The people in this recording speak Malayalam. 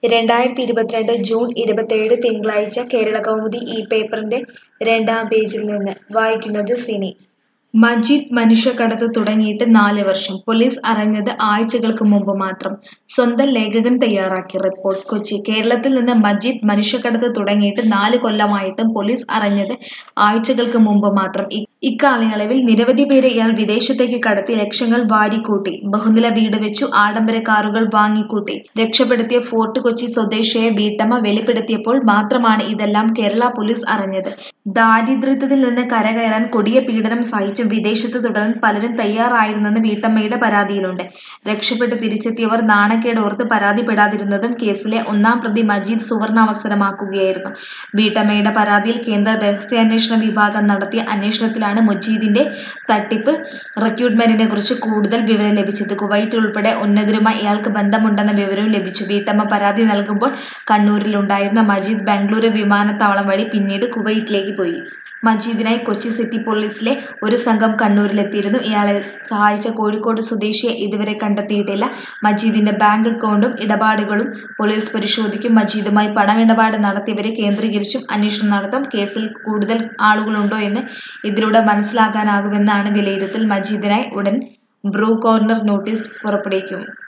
രണ്ടായിരത്തി ഇരുപത്തിരണ്ട് ജൂൺ ഇരുപത്തേഴ് തിങ്കളാഴ്ച കേരളകൗമുദി ഈ പേപ്പറിന്റെ രണ്ടാം പേജിൽ നിന്ന് വായിക്കുന്നത് സിനി മജീദ് മനുഷ്യക്കടത്ത് തുടങ്ങിയിട്ട് നാല് വർഷം പോലീസ് അറിഞ്ഞത് ആഴ്ചകൾക്ക് മുമ്പ് മാത്രം സ്വന്തം ലേഖകൻ തയ്യാറാക്കിയ റിപ്പോർട്ട് കൊച്ചി കേരളത്തിൽ നിന്ന് മജീദ് മനുഷ്യക്കടത്ത് തുടങ്ങിയിട്ട് നാല് കൊല്ലമായിട്ടും പോലീസ് അറിഞ്ഞത് ആഴ്ചകൾക്ക് മുമ്പ് മാത്രം ഇ- ഇക്കാലയളവിൽ നിരവധി പേരെ ഇയാൾ വിദേശത്തേക്ക് കടത്തി ലക്ഷങ്ങൾ വാരിക്കൂട്ടി ബഹുനില വീട് വെച്ചു ആഡംബര കാറുകൾ വാങ്ങിക്കൂട്ടി രക്ഷപ്പെടുത്തിയ ഫോർട്ട് കൊച്ചി സ്വദേശിയായ വീട്ടമ്മ വെളിപ്പെടുത്തിയപ്പോൾ മാത്രമാണ് ഇതെല്ലാം കേരള പോലീസ് അറിഞ്ഞത് ദാരിദ്ര്യത്തിൽ നിന്ന് കരകയറാൻ കൊടിയ പീഡനം സഹിച്ചും വിദേശത്ത് തുടരാൻ പലരും തയ്യാറായിരുന്നെന്ന് വീട്ടമ്മയുടെ പരാതിയിലുണ്ട് രക്ഷപ്പെട്ട് തിരിച്ചെത്തിയവർ നാണക്കേട് ഓർത്ത് പരാതിപ്പെടാതിരുന്നതും കേസിലെ ഒന്നാം പ്രതി മജീദ് സുവർണാവസരമാക്കുകയായിരുന്നു വീട്ടമ്മയുടെ പരാതിയിൽ കേന്ദ്ര രഹസ്യാന്വേഷണ വിഭാഗം നടത്തിയ അന്വേഷണത്തിലാണ് മജീദിന്റെ തട്ടിപ്പ് റിക്രൂട്ട്മെന്റിനെ കുറിച്ച് കൂടുതൽ വിവരം ലഭിച്ചത് കുവൈറ്റ് ഉൾപ്പെടെ ഉന്നതരുമായി ഇയാൾക്ക് ബന്ധമുണ്ടെന്ന വിവരവും ലഭിച്ചു വീട്ടമ്മ പരാതി നൽകുമ്പോൾ കണ്ണൂരിലുണ്ടായിരുന്ന മജീദ് ബാംഗ്ലൂരു വിമാനത്താവളം വഴി പിന്നീട് കുവൈറ്റിലേക്ക് പോയി മജീദിനായി കൊച്ചി സിറ്റി പോലീസിലെ ഒരു സംഘം കണ്ണൂരിലെത്തിയിരുന്നു ഇയാളെ സഹായിച്ച കോഴിക്കോട് സ്വദേശിയെ ഇതുവരെ കണ്ടെത്തിയിട്ടില്ല മജീദിന്റെ ബാങ്ക് അക്കൗണ്ടും ഇടപാടുകളും പോലീസ് പരിശോധിക്കും മജീദുമായി പണമിടപാട് നടത്തിയവരെ കേന്ദ്രീകരിച്ചും അന്വേഷണം നടത്തും കേസിൽ കൂടുതൽ ആളുകളുണ്ടോ എന്ന് ഇതിലൂടെ മനസ്സിലാക്കാനാകുമെന്നാണ് വിലയിരുത്തൽ മജീദിനായി ഉടൻ ബ്രൂ കോർണർ നോട്ടീസ് പുറപ്പെടുവിക്കും